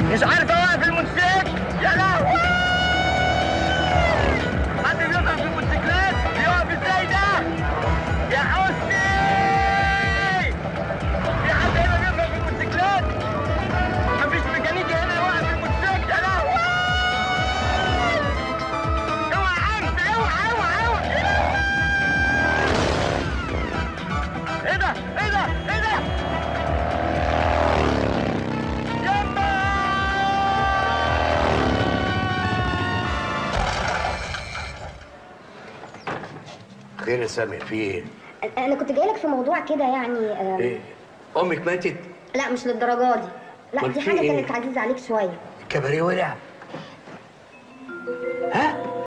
مش عارف اوقف الموتوسيكل يا لهوي حد بيفهم في الموتوسيكلات بيقف ازاي ده يا حسني في حد هنا بيفهم في الموتوسيكلات مفيش ميكانيكي هنا يوقف الموتوسيكل يا لهوي اوعى انت اوعى اوعى اوعى ايه ده ايه ده ايه ده يما خير يا سامي في ايه؟ انا كنت جايلك في موضوع كده يعني آه، ايه؟ امك ماتت؟ لا مش للدرجه دي لا أمال دي في حاجه إيه؟ كانت عزيزه عليك شويه الكباريه ولع